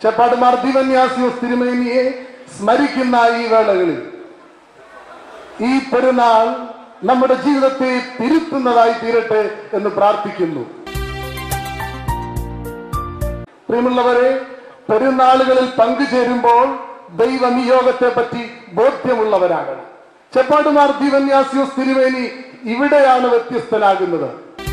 ചെപ്പാടുമാർ ദിവന്യാസിയോസ് തിരുമേനിയെ സ്മരിക്കുന്ന ഈ വേളകളിൽ ഈ പെരുന്നാൾ നമ്മുടെ ജീവിതത്തെ തിരുത്തുന്നതായി തീരട്ടെ എന്ന് പ്രാർത്ഥിക്കുന്നു പ്രിയമുള്ളവരെ പെരുന്നാളുകളിൽ പങ്കുചേരുമ്പോൾ ദൈവ നിയോഗത്തെ പറ്റി ബോധ്യമുള്ളവരാകണം ചെപ്പാടുമാർ ദിവന്യാസിയോസ് തിരുവേനി ഇവിടെയാണ് വ്യത്യസ്തനാകുന്നത്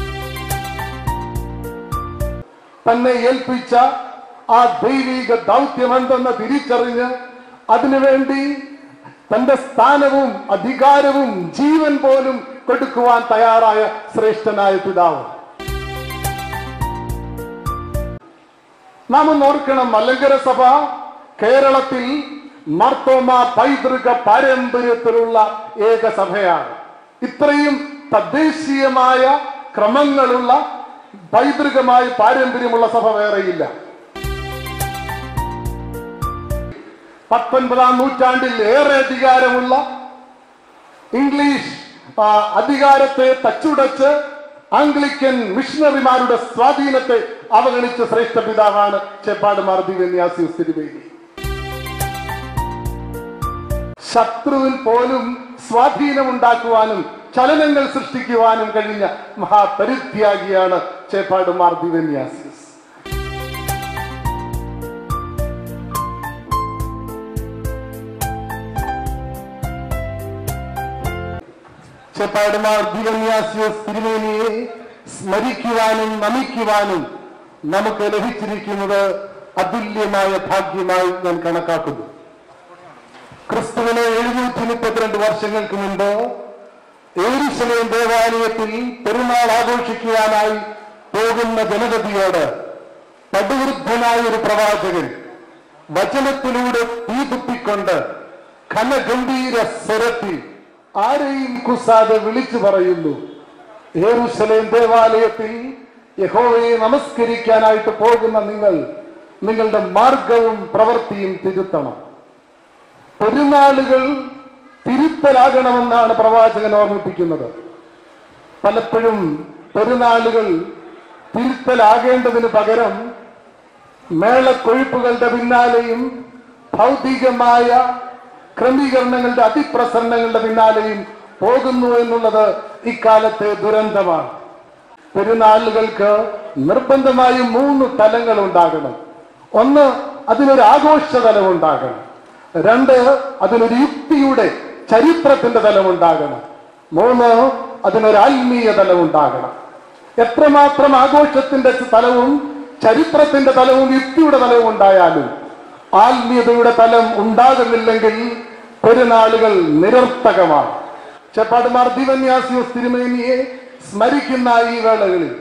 തന്നെ ഏൽപ്പിച്ച ആ ദൈവിക ദൗത്യം എന്തെന്ന് തിരിച്ചറിഞ്ഞ് അതിനുവേണ്ടി തന്റെ സ്ഥാനവും അധികാരവും ജീവൻ പോലും കൊടുക്കുവാൻ തയ്യാറായ ശ്രേഷ്ഠനായ പിതാവ് നാം ഒന്ന് ഓർക്കണം മലങ്കര സഭ കേരളത്തിൽ മർത്തോമ പൈതൃക പാരമ്പര്യത്തിലുള്ള ഏക സഭയാണ് ഇത്രയും തദ്ദേശീയമായ ക്രമങ്ങളുള്ള പൈതൃകമായ പാരമ്പര്യമുള്ള സഭ വേറെയില്ല പത്തൊൻപതാം നൂറ്റാണ്ടിൽ ഏറെ അധികാരമുള്ള ഇംഗ്ലീഷ് ആ, അധികാരത്തെ തച്ചുടച്ച് ആംഗ്ലിക്കൻ മിഷണറിമാരുടെ സ്വാധീനത്തെ അവഗണിച്ച ശ്രേഷ്ഠ പിതാവാണ് ചെപ്പാടുമാർ ദിവന്യാസിയോസ് തിരുവേദി ശത്രുവിൽ പോലും സ്വാധീനമുണ്ടാക്കുവാനും ചലനങ്ങൾ സൃഷ്ടിക്കുവാനും കഴിഞ്ഞ മഹാപരിത്യാഗിയാണ് ചേപ്പാടുമാർ ദിവന്യാസിയസ് ചേപ്പാടുമാർ ദിവന്യാസിയസ് തിരുമേനിയെ സ്മരിക്കുവാനും നമിക്കുവാനും നമുക്ക് ലഭിച്ചിരിക്കുന്നത് അതുല്യമായ ഭാഗ്യമായി ഞാൻ കണക്കാക്കുന്നു ക്രിസ്തുവിനെ എഴുന്നൂറ്റി മുപ്പത്തിരണ്ട് വർഷങ്ങൾക്ക് മുമ്പ് ഏരിശലേം ദേവാലയത്തിൽ പെരുന്നാൾ ആഘോഷിക്കുവാനായി പോകുന്ന ജനഗതിയോട് പടുവൃദ്ധനായ ഒരു പ്രവാചകൻ വചനത്തിലൂടെ തീതുപ്പിക്കൊണ്ട് ഘനഗംഭീര സ്വരത്തിൽ ആരെയും കുസാതെ വിളിച്ചു പറയുന്നു ഏറുശലേം ദേവാലയത്തിൽ യഹോവയെ നമസ്കരിക്കാനായിട്ട് പോകുന്ന നിങ്ങൾ നിങ്ങളുടെ മാർഗവും പ്രവൃത്തിയും തിരുത്തണം പെരുന്നാളുകൾ തിരുത്തലാകണമെന്നാണ് പ്രവാചകൻ ഓർമ്മിപ്പിക്കുന്നത് പലപ്പോഴും പെരുന്നാളുകൾ തിരുത്തലാകേണ്ടതിന് പകരം മേളക്കൊഴുപ്പുകളുടെ പിന്നാലെയും ഭൗതികമായ ക്രമീകരണങ്ങളുടെ അതിപ്രസരണങ്ങളുടെ പിന്നാലെയും പോകുന്നു എന്നുള്ളത് ഇക്കാലത്തെ ദുരന്തമാണ് പെരുന്നാളുകൾക്ക് നിർബന്ധമായും മൂന്ന് തലങ്ങൾ ഉണ്ടാകണം ഒന്ന് അതിനൊരു ആഘോഷ തലം ഉണ്ടാകണം രണ്ട് അതിനൊരു യുക്തിയുടെ ചരിത്രത്തിന്റെ തലം ഉണ്ടാകണം മൂന്ന് അതിനൊരു ആത്മീയ തലം ഉണ്ടാകണം എത്രമാത്രം ആഘോഷത്തിന്റെ തലവും ചരിത്രത്തിന്റെ തലവും യുക്തിയുടെ തലവും ഉണ്ടായാലും ആത്മീയതയുടെ തലം ഉണ്ടാകുന്നില്ലെങ്കിൽ പെരുന്നാളുകൾ നിരർത്ഥകമാണ് ചെപ്പാടുമാർ ദിവന്യാസിയോസ് തിരുമേനിയെ സ്മരിക്കുന്ന ഈ വേളകളിൽ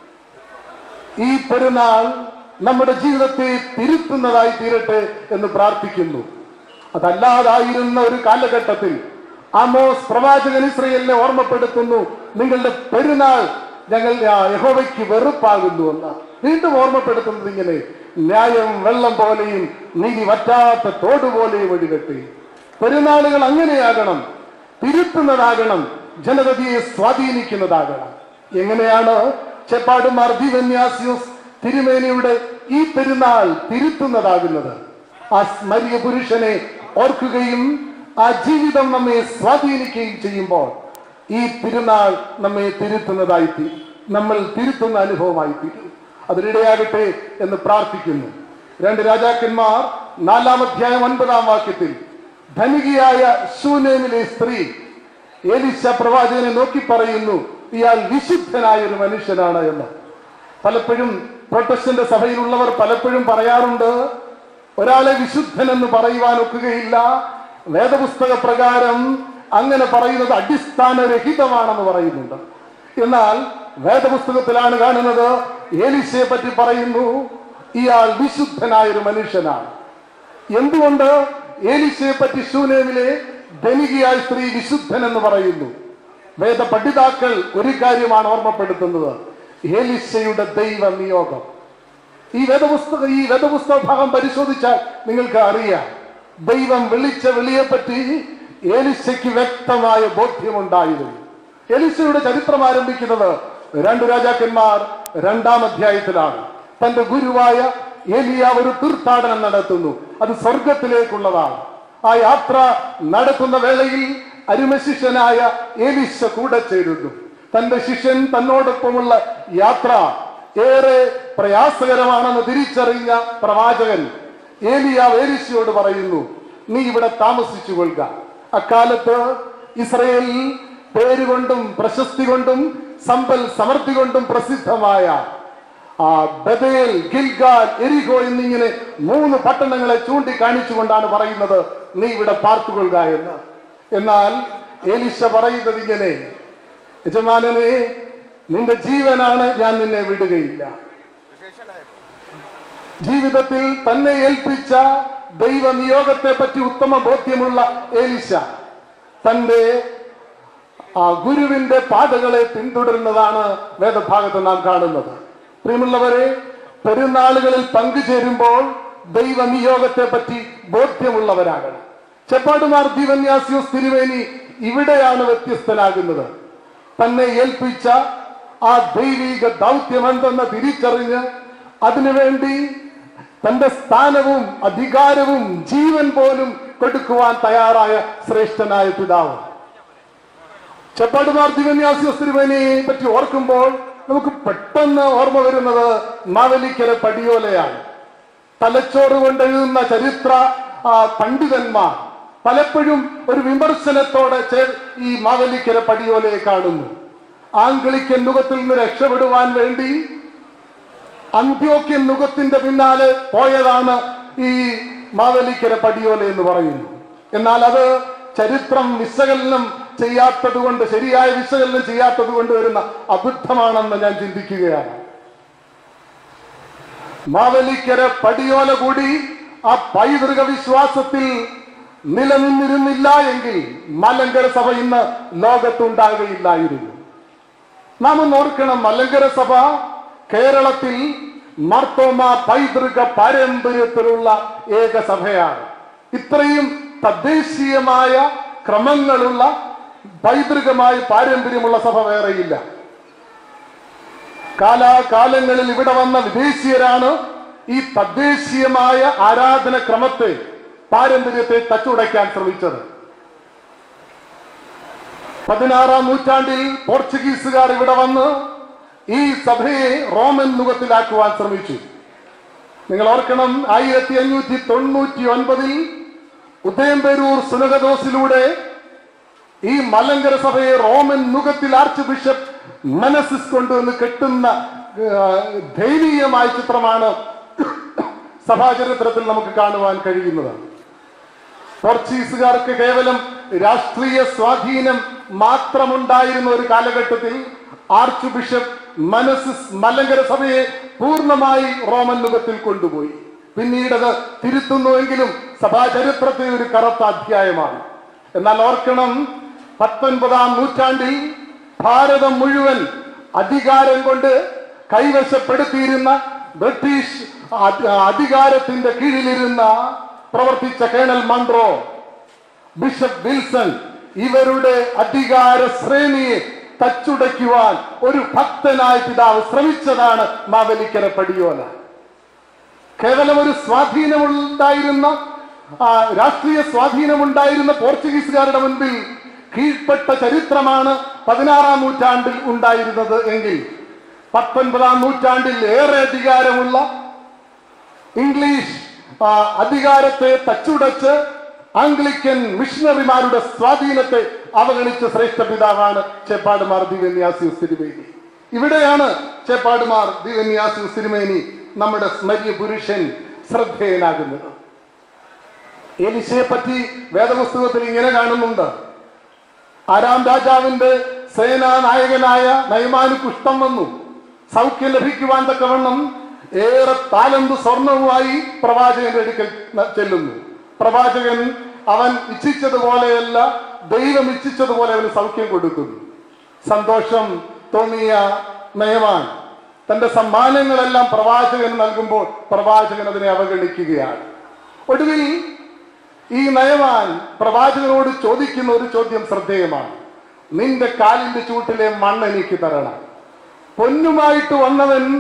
ഈ പെരുന്നാൾ നമ്മുടെ ജീവിതത്തെ തിരുത്തുന്നതായി തീരട്ടെ എന്ന് പ്രാർത്ഥിക്കുന്നു അതല്ലാതായിരുന്ന ഒരു കാലഘട്ടത്തിൽ ആമോസ് പ്രവാചകൻ ഇസ്രയേലിനെ ഓർമ്മപ്പെടുത്തുന്നു നിങ്ങളുടെ പെരുന്നാൾ ഞങ്ങൾ ആ, യഹോവയ്ക്ക് വെറുപ്പാകുന്നു എന്ന് വീണ്ടും ഓർമ്മപ്പെടുത്തുന്നത് ഇങ്ങനെ ന്യായം വെള്ളം പോലെയും നീതി വറ്റാത്ത തോട് പോലെയും ഒഴുകട്ടെ പെരുന്നാളുകൾ അങ്ങനെയാകണം തിരുത്തുന്നതാകണം ജനതയെ സ്വാധീനിക്കുന്നതാകണം എങ്ങനെയാണ് ചെപ്പാടുമാർ ദിവന്യാസ്യൂസ് തിരുമേനിയുടെ ഈ പെരുന്നാൾ തിരുത്തുന്നതാകുന്നത് ആ സ്മരിയ പുരുഷനെ ഓർക്കുകയും ആ ജീവിതം നമ്മെ സ്വാധീനിക്കുകയും ചെയ്യുമ്പോൾ ഈ തിരുനാൾ നമ്മെ തിരുത്തുന്നതായി തീരും നമ്മൾ തിരുത്തുന്ന അനുഭവമായി തീരും അതിനിടയാകട്ടെ എന്ന് പ്രാർത്ഥിക്കുന്നു രണ്ട് രാജാക്കന്മാർ നാലാം അധ്യായം ഒൻപതാം വാക്യത്തിൽ ധനികയായ ശൂനേമിലെ സ്ത്രീ ഏലിശ പ്രവാചകനെ നോക്കി പറയുന്നു ഇയാൾ വിശുദ്ധനായ ഒരു മനുഷ്യനാണ് എന്ന് പലപ്പോഴും പ്രൊട്ടസ്റ്റന്റ് സഭയിലുള്ളവർ പലപ്പോഴും പറയാറുണ്ട് ഒരാളെ വിശുദ്ധൻ എന്ന് പറയുവാൻ ഒക്കുകയില്ല വേദപുസ്തക പ്രകാരം അങ്ങനെ പറയുന്നത് അടിസ്ഥാനരഹിതമാണെന്ന് പറയുന്നുണ്ട് എന്നാൽ വേദപുസ്തകത്തിലാണ് കാണുന്നത് ഏലിശയെ പറ്റി പറയുന്നു ഇയാൾ വിശുദ്ധനായ ഒരു മനുഷ്യനാണ് എന്തുകൊണ്ട് ഏലിശയെ പറ്റി ശൂനേമിലെ ധനികയായ സ്ത്രീ വിശുദ്ധൻ എന്ന് പറയുന്നു വേദ പഠിതാക്കൾ ഒരു കാര്യമാണ് ഓർമ്മപ്പെടുത്തുന്നത് ഏലിശയുടെ ദൈവ നിയോഗം ഈ വേദപുസ്തക ഈ വേദപുസ്തക ഭാഗം പരിശോധിച്ചാൽ നിങ്ങൾക്ക് അറിയാം ദൈവം വിളിച്ച വിളിയെപ്പറ്റി ഏലിശയ്ക്ക് വ്യക്തമായ ബോധ്യമുണ്ടായിരുന്നു എലിശയുടെ ചരിത്രം ആരംഭിക്കുന്നത് രണ്ടു രാജാക്കന്മാർ രണ്ടാം അധ്യായത്തിലാണ് തന്റെ ഗുരുവായ ഏലിയ ഒരു തീർത്ഥാടനം നടത്തുന്നു അത് സ്വർഗത്തിലേക്കുള്ളതാണ് ആ യാത്ര നടത്തുന്ന വേളയിൽ അരുമശിഷ്യനായ ഏലിശ കൂടെ ചേരുന്നു തന്റെ ശിഷ്യൻ തന്നോടൊപ്പമുള്ള യാത്ര ഏറെ പ്രയാസകരമാണെന്ന് തിരിച്ചറിഞ്ഞ പ്രവാചകൻ ഏലിയ ഏലിശയോട് പറയുന്നു നീ ഇവിടെ താമസിച്ചു കൊള്ളുക അക്കാലത്ത് ഇസ്രയേലിൽ പേരുകൊണ്ടും പ്രശസ്തി കൊണ്ടും സമ്പൽ സമൃദ്ധി കൊണ്ടും പ്രസിദ്ധമായ ആ ബദേൽ ഗിൽഗാൽ എരിഹോ എന്നിങ്ങനെ മൂന്ന് പട്ടണങ്ങളെ ചൂണ്ടിക്കാണിച്ചുകൊണ്ടാണ് പറയുന്നത് നീ ഇവിടെ പാർത്തുകൊള്ളുക എന്ന് എന്നാൽ ഏലിശ പറയുന്നത് ഇങ്ങനെ യജമാനനെ നിന്റെ ജീവനാണ് ഞാൻ നിന്നെ വിടുകയില്ല ജീവിതത്തിൽ തന്നെ ഏൽപ്പിച്ച ദൈവ നിയോഗത്തെ പറ്റി ഉത്തമ ബോധ്യമുള്ള ഏലിശ തന്റെ ആ ഗുരുവിന്റെ പാതകളെ പിന്തുടരുന്നതാണ് വേദഭാഗത്ത് നാം കാണുന്നത് പ്രിയമുള്ളവരെ പെരുന്നാളുകളിൽ പങ്കുചേരുമ്പോൾ ദൈവ നിയോഗത്തെ പറ്റി ബോധ്യമുള്ളവരാകണം ചെപ്പാടുമാർ ദിവന്യാസിയോസ് തിരുവേനി ഇവിടെയാണ് വ്യത്യസ്തനാകുന്നത് തന്നെ ഏൽപ്പിച്ച ആ ദൈവിക ദൗത്യം എന്തെന്ന് തിരിച്ചറിഞ്ഞ് അതിനുവേണ്ടി തന്റെ സ്ഥാനവും അധികാരവും ജീവൻ പോലും കൊടുക്കുവാൻ തയ്യാറായ ശ്രേഷ്ഠനായ പിതാവ് ചെപ്പാടുമാർ ദിവന്യാസിയോസ് തിരുവേനിയെ പറ്റി ഓർക്കുമ്പോൾ നമുക്ക് പെട്ടെന്ന് ഓർമ്മ വരുന്നത് മാവലിക്കര പടിയോലയാണ് തലച്ചോറ് കൊണ്ട് എഴുതുന്ന ചരിത്ര ആ, പണ്ഡിതന്മാർ പലപ്പോഴും ഒരു വിമർശനത്തോടെ ചേ- ഈ മാവലിക്കര പടിയോലയെ കാണുന്നു ആംഗ്ലിക്കൻ യുഗത്തിൽ നിന്ന് രക്ഷപ്പെടുവാൻ വേണ്ടി അന്ത്യോക്യൻ യുഗത്തിന്റെ പിന്നാലെ പോയതാണ് ഈ മാവലിക്കര പടിയോല എന്ന് പറയുന്നു എന്നാൽ അത് ചരിത്രം വിശകലനം ചെയ്യാത്തത് കൊണ്ട് ശരിയായ വിശകലനം ചെയ്യാത്തത് കൊണ്ട് വരുന്ന അബദ്ധമാണെന്ന് ഞാൻ ചിന്തിക്കുകയാണ് മാവലിക്കര പടിയോല കൂടി ആ പൈതൃക വിശ്വാസത്തിൽ നിലനിന്നിരുന്നില്ല എങ്കിൽ മലങ്കര സഭ ഇന്ന് ലോകത്തുണ്ടാകുകയില്ലായിരുന്നു നാം ഒന്ന് ഓർക്കണം മലങ്കര സഭ കേരളത്തിൽ മർത്തോമ പൈതൃക പാരമ്പര്യത്തിലുള്ള ഏക സഭയാണ് ഇത്രയും തദ്ദേശീയമായ ക്രമങ്ങളുള്ള പൈതൃകമായ പാരമ്പര്യമുള്ള സഭ വേറെയില്ല കാലാകാലങ്ങളിൽ ഇവിടെ വന്ന വിദേശീയരാണ് ഈ തദ്ദേശീയമായ ആരാധന ക്രമത്തെ പാരമ്പര്യത്തെ തച്ചുടയ്ക്കാൻ ശ്രമിച്ചത് പതിനാറാം നൂറ്റാണ്ടിൽ പോർച്ചുഗീസുകാർ ഇവിടെ വന്ന് ഈ സഭയെ റോമൻ യുഗത്തിലാക്കുവാൻ ശ്രമിച്ചു നിങ്ങൾ ഓർക്കണം ആയിരത്തി അഞ്ഞൂറ്റി തൊണ്ണൂറ്റി ഒൻപതിൽ ഉദയംപേരൂർ സുനകദോസിലൂടെ ഈ മലങ്കര സഭയെ റോമൻ യുഗത്തിൽ ആർച്ച് ബിഷപ്പ് മനസിസ് കൊണ്ടുവന്ന് കെട്ടുന്ന ആ, ദയനീയമായ ചിത്രമാണ് സഭാചരിത്രത്തിൽ നമുക്ക് കാണുവാൻ കഴിയുന്നത് പോർച്ചുഗീസുകാർക്ക് കേവലം രാഷ്ട്രീയ സ്വാധീനം മാത്രമുണ്ടായിരുന്ന ഒരു കാലഘട്ടത്തിൽ ആർച്ച് ബിഷപ്പ് മനസിസ് മലങ്കര സഭയെ പൂർണ്ണമായി റോമൻ യുഗത്തിൽ കൊണ്ടുപോയി പിന്നീട് അത് തിരുത്തുന്നുവെങ്കിലും സഭാചരിത്രത്തിൽ ഒരു കറുത്ത അധ്യായമാണ് എന്നാൽ ഓർക്കണം പത്തൊൻപതാം നൂറ്റാണ്ടിൽ ഭാരതം മുഴുവൻ അധികാരം കൊണ്ട് കൈവശപ്പെടുത്തിയിരുന്ന ബ്രിട്ടീഷ് അധ- അധികാരത്തിന്റെ കീഴിലിരുന്ന പ്രവർത്തിച്ച കേണൽ മൺട്രോ ബിഷപ്പ് വിൽസൺ ഇവരുടെ അധികാര ശ്രേണിയെ തച്ചുടയ്ക്കുവാൻ ഒരു ഭക്തനായ പിതാവ് ശ്രമിച്ചതാണ് മാവലിക്കര പടിയോല കേവലം ഒരു സ്വാധീനമുണ്ടായിരുന്ന ആ, രാഷ്ട്രീയ സ്വാധീനമുണ്ടായിരുന്ന പോർച്ചുഗീസുകാരുടെ മുൻപിൽ കീഴ്പ്പെട്ട ചരിത്രമാണ് പതിനാറാം നൂറ്റാണ്ടിൽ ഉണ്ടായിരുന്നത് എങ്കിൽ പത്തൊൻപതാം നൂറ്റാണ്ടിൽ ഏറെ അധികാരമുള്ള ഇംഗ്ലീഷ് ആ, അധികാരത്തെ തച്ചുടച്ച് ആംഗ്ലിക്കൻ മിഷണറിമാരുടെ സ്വാധീനത്തെ അവഗണിച്ച ശ്രേഷ്ഠ പിതാവാണ് ചേപ്പാടുമാർ ദിവന്യാസിയുസ് തിരുമേനി ഇവിടെയാണ് ചേപ്പാടുമാർ ദിവന്യാസിയുസ് തിരുമേനി നമ്മുടെ സ്മര്യ പുരുഷൻ ശ്രദ്ധേയനാകുന്നത് എലിശയെ പറ്റി വേദപുസ്തകത്തിൽ ഇങ്ങനെ കാണുന്നുണ്ട് ആരാം രാജാവിന്റെ സേനാനായകനായ നയമാന് കുഷ്ഠം വന്നു സൗഖ്യം ലഭിക്കുവാൻ തക്കവണ്ണം ഏറെ താലന്ത് സ്വർണവുമായി പ്രവാചകന്റെ അടുക്കൽ ന- ചെല്ലുന്നു പ്രവാചകൻ അവൻ ഇച്ഛിച്ചതുപോലെയല്ല ദൈവം ഇച്ഛിച്ചതുപോലെ അവന് സൗഖ്യം കൊടുക്കുന്നു സന്തോഷം തോന്നിയ നയമാൻ തന്റെ സമ്മാനങ്ങളെല്ലാം പ്രവാചകന് നൽകുമ്പോൾ പ്രവാചകൻ അതിനെ അവഗണിക്കുകയാണ് ഒടുവിൽ ഈ നയമാൻ പ്രവാചകനോട് ചോദിക്കുന്ന ഒരു ചോദ്യം ശ്രദ്ധേയമാണ് നിന്റെ കാലിന്റെ ചൂട്ടിലെ മണ്ണ് എനിക്ക് തരണം പൊന്നുമായിട്ട് വന്നവൻ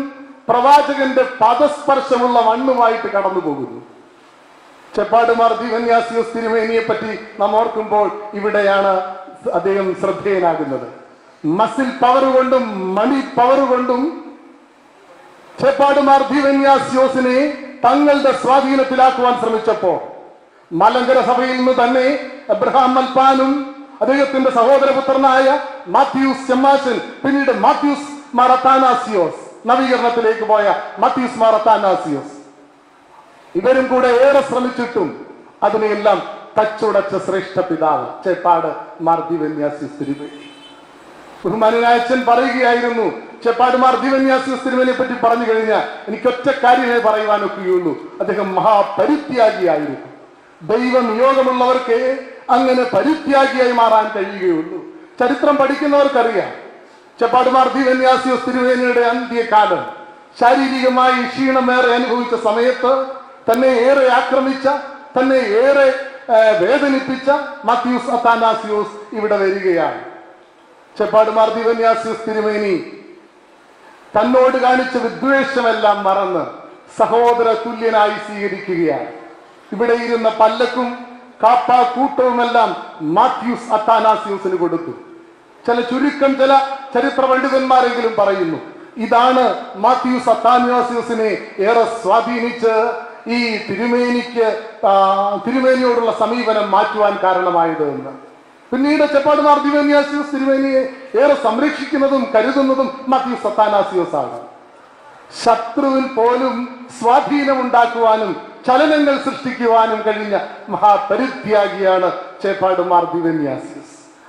പ്രവാചകന്റെ പദസ്പർശമുള്ള മണ്ണുമായിട്ട് കടന്നു പോകുന്നു ചെപ്പാടുമാർ ദിവന്യാസിയോസ് തിരുമേനിയെ പറ്റി നാം ഓർക്കുമ്പോൾ ഇവിടെയാണ് അദ്ദേഹം ശ്രദ്ധേയനാകുന്നത് മസിൽ പവർ കൊണ്ടും മണി പവർ കൊണ്ടും ചെപ്പാടുമാർ ദിവന്യാസിയോസിനെ തങ്ങളുടെ സ്വാധീനത്തിലാക്കുവാൻ ശ്രമിച്ചപ്പോൾ മലങ്കര സഭയിൽ നിന്ന് തന്നെ എബ്രഹാം മൽപ്പാനും അദ്ദേഹത്തിന്റെ സഹോദരപുത്രനായ മാത്യൂസ് ചെമ്മാശൻ പിന്നീട് മാത്യൂസ് മാറത്താനാസിയോസ് നവീകരണത്തിലേക്ക് പോയ മാത്യൂസ് മാറത്താനാസിയോസ് ഇവരും കൂടെ ഏറെ ശ്രമിച്ചിട്ടും അതിനെയെല്ലാം തച്ചുടച്ച ശ്രേഷ്ഠ പിതാവ് ചേപ്പാട് മാർ ദിവന്യാസിയോസ് തിരുവേലി ബഹുമാനായ അച്ഛൻ പറയുകയായിരുന്നു ചെപ്പാടുമാർ ദിവന്യാസിയോസ് തിരുമേനിയെ പറ്റി പറഞ്ഞു കഴിഞ്ഞാൽ എനിക്ക് ഒറ്റ കാര്യമേ പറയുവാനൊക്കെയുള്ളൂ അദ്ദേഹം മഹാപരിത്യാഗിയായിരുന്നു ദൈവ നിയോഗമുള്ളവർക്ക് അങ്ങനെ പരിത്യാഗിയായി മാറാൻ കഴിയുകയുള്ളൂ ചരിത്രം പഠിക്കുന്നവർക്കറിയാം ചെപ്പാടുമാർ ദിവന്യാസിയോസ് തിരുവേനിയുടെ അന്ത്യകാലം ശാരീരികമായി ക്ഷീണമേറെ അനുഭവിച്ച സമയത്ത് തന്നെ ഏറെ ആക്രമിച്ച തന്നെ ഏറെ ആ, വേദനിപ്പിച്ച മാത്യൂസ് അത്താനാസിയോസ് ഇവിടെ വരികയാണ് ചെപ്പാടുമാർ ദിവന്യാസിയോസ് തിരുമേനി തന്നോട് കാണിച്ച വിദ്വേഷമെല്ലാം മറന്ന് സഹോദര തുല്യനായി സ്വീകരിക്കുകയാണ് ഇവിടെ ഇരുന്ന പല്ലക്കും കാപ്പ കൂട്ടവുമെല്ലാം മാത്യൂസ് അത്താനാസിയൂസിന് കൊടുത്തു ചില ചുരുക്കം ചില ചരിത്ര പണ്ഡിതന്മാരെങ്കിലും പറയുന്നു ഇതാണ് മാത്യൂസ് അത്താനാസിയൂസിനെ ഏറെ സ്വാധീനിച്ച് ഈ തിരുമേനിക്ക് ആ, തിരുമേനിയോടുള്ള സമീപനം മാറ്റുവാൻ കാരണമായത് എന്ന് പിന്നീട് ചെപ്പാടുമാർ ദിവന്യാസിയോസ് തിരുമേനിയെ ഏറെ സംരക്ഷിക്കുന്നതും കരുതുന്നതും മാത്യൂസ് അത്താനാസിയോസ് ആണ് ശത്രുവിൽ പോലും സ്വാധീനമുണ്ടാക്കുവാനും ചലനങ്ങൾ സൃഷ്ടിക്കുവാനും കഴിഞ്ഞ മഹാപരിത്യാഗിയാണ് ചേപ്പാടുമാർ ദിവന്യാസിയസ്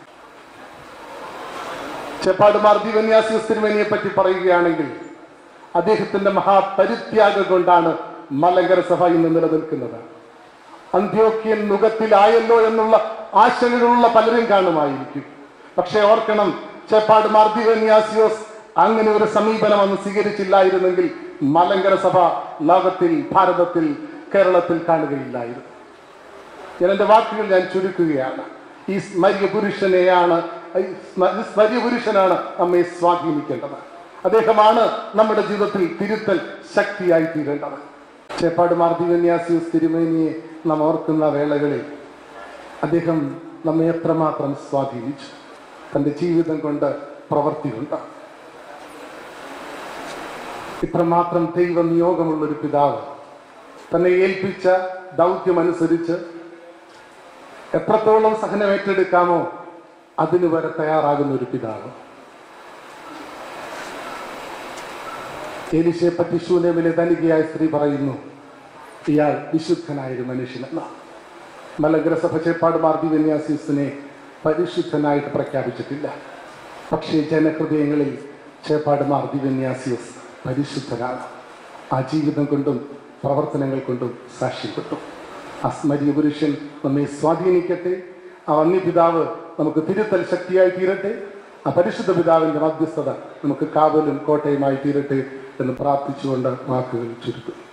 ചേപ്പാടുമാർ ദിവന്യാസിയസ് തിരുമേനിയെ പറ്റി പറയുകയാണെങ്കിൽ അദ്ദേഹത്തിന്റെ മഹാപരിത്യാഗം കൊണ്ടാണ് മലങ്കര സഭ ഇന്ന് നിലനിൽക്കുന്നത് അന്ത്യോക്യൻ നുഖത്തിലായല്ലോ എന്നുള്ള ആശങ്കകളുള്ള പലരും കാണുമായിരിക്കും പക്ഷെ ഓർക്കണം ചേപ്പാട് മാർദിവന്യാസിയോസ് അങ്ങനെ ഒരു സമീപനം അന്ന് സ്വീകരിച്ചില്ലായിരുന്നെങ്കിൽ മലങ്കര സഭ ലോകത്തിൽ ഭാരതത്തിൽ കേരളത്തിൽ കാണുകയില്ലായിരുന്നു ഞാൻ എന്റെ വാക്കുകൾ ഞാൻ ചുരുക്കുകയാണ് ഈ സ്മര്യ പുരുഷനെയാണ് ഈ സ്മ- ഈ സ്മര്യ പുരുഷനാണ് നമ്മെ സ്വാധീനിക്കേണ്ടത് അദ്ദേഹമാണ് നമ്മുടെ ജീവിതത്തിൽ തിരുത്തൽ ശക്തിയായി തീരേണ്ടത് ചേപ്പാട് മാർദിവന്യാസിയോസ് തിരുമേനിയെ നാം ഓർക്കുന്ന വേളകളിൽ അദ്ദേഹം നമ്മെ എത്രമാത്രം സ്വാധീനിച്ചു തന്റെ ജീവിതം കൊണ്ട് പ്രവൃത്തി കൊണ്ട് ഇത്രമാത്രം ദൈവ നിയോഗമുള്ള ഒരു പിതാവ് തന്നെ ഏൽപ്പിച്ച ദൗത്യമനുസരിച്ച് എത്രത്തോളം സഹനം ഏറ്റെടുക്കാമോ അതിന് വരെ തയ്യാറാകുന്ന ഒരു പിതാവ് ഏലിശയെ പറ്റി ശൂന്യമിലെ ധനികയായ സ്ത്രീ പറയുന്നു ഇയാൾ വിശുദ്ധനായ ഒരു മനുഷ്യനെന്ന മലഗ്രസഭ ചേപ്പാട് മാർദി വിന്യാസിസിനെ പരിശുദ്ധനായിട്ട് പ്രഖ്യാപിച്ചിട്ടില്ല പക്ഷേ ജനഹൃദയങ്ങളിൽ ചേപ്പാട് മാർദി വിന്യാസിയസ് പരിശുദ്ധനാണ് ആ ജീവിതം കൊണ്ടും പ്രവർത്തനങ്ങൾ കൊണ്ടും സാക്ഷ്യപ്പെട്ടു ആ സ്മരിയ പുരുഷൻ നമ്മെ സ്വാധീനിക്കട്ടെ ആ വന്യപിതാവ് നമുക്ക് തിരുത്തൽ ശക്തിയായി തീരട്ടെ ആ പരിശുദ്ധ പിതാവിന്റെ മധ്യസ്ഥത നമുക്ക് കാവലും കോട്ടയുമായി തീരട്ടെ എന്ന് പ്രാർത്ഥിച്ചുകൊണ്ട് വാക്കുകൾ ചുരുക്കും